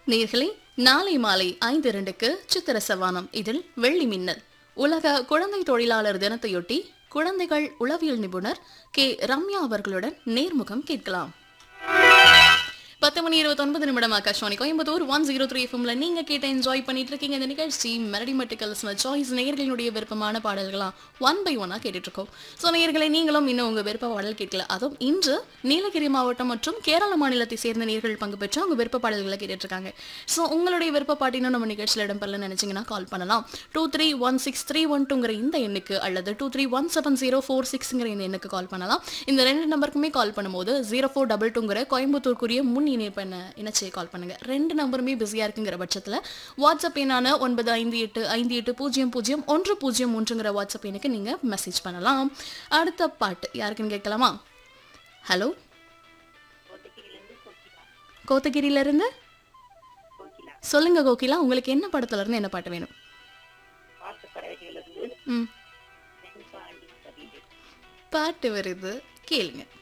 நேர்களே நாளை மாலை ஐந்து இரண்டுக்கு சித்திர சவானம் இதில் வெள்ளி மின்னல் உலக குழந்தை தொழிலாளர் தினத்தையொட்டி குழந்தைகள் உளவியல் நிபுணர் கே ரம்யா அவர்களுடன் நேர்முகம் கேட்கலாம் பத்து மணி இருபத்தொன்பது நிமிடம் Akashvani Coimbatore one zero three எஃப்எம்ல நீங்க கேட்ட என்ஜாய் பண்ணிட்டு இருக்கீங்க இந்த நிகழ்ச்சி மெலடி மெட்டிக்கல்ஸ் சாய்ஸ் நேயர்களுடைய விருப்பமான பாடல்களாம் ஒன் பை ஒன்னா கேட்டுட்டு இருக்கோம் ஸோ நேயர்களை நீங்களும் இன்னும் உங்க விருப்ப பாடல் கேட்கல அதுவும் இன்று நீலகிரி மாவட்டம் மற்றும் கேரள மாநிலத்தை சேர்ந்த நேர்கள் பங்கு பெற்று அவங்க விருப்ப பாடல்களை கேட்டுட்டு இருக்காங்க ஸோ உங்களுடைய விருப்ப பாட்டினும் நம்ம நிகழ்ச்சியில் இடம்பெறல நினைச்சீங்கன்னா கால் பண்ணலாம் two three one six three one டூங்கிற இந்த எண்ணுக்கு அல்லது two three one seven zero four சிக்ஸ்ங்கிற இந்த எண்ணுக்கு கால் பண்ணலாம் இந்த ரெண்டு நம்பருக்குமே கால் பண்ணும்போது ஜீரோ ஃபோர் டபுள் டூங்கிற கோயம்புத்தூருக்குரிய முன் இணைப்பு எண்ணை இணைச்சி கால் பண்ணுங்க ரெண்டு நம்பருமே பிஸியாக இருக்குங்கிற பட்சத்தில் வாட்ஸ்அப் எண்ணான ஒன்பது ஐந்து எட்டு ஐந்து எட்டு பூஜ்ஜியம் பூஜ்ஜியம் ஒன்று பூஜ்ஜியம் ஒன்றுங்கிற வாட்ஸ்அப் எண்ணுக்கு நீங்கள் மெசேஜ் பண்ணலாம் அடுத்த பாட்டு யாருக்குன்னு கேட்கலாமா ஹலோ கோத்தகிரியிலேருந்து சொல்லுங்க கோகிலா உங்களுக்கு என்ன படத்துல இருந்து என்ன பாட்டு வேணும் ம் பாட்டு வருது கேளுங்க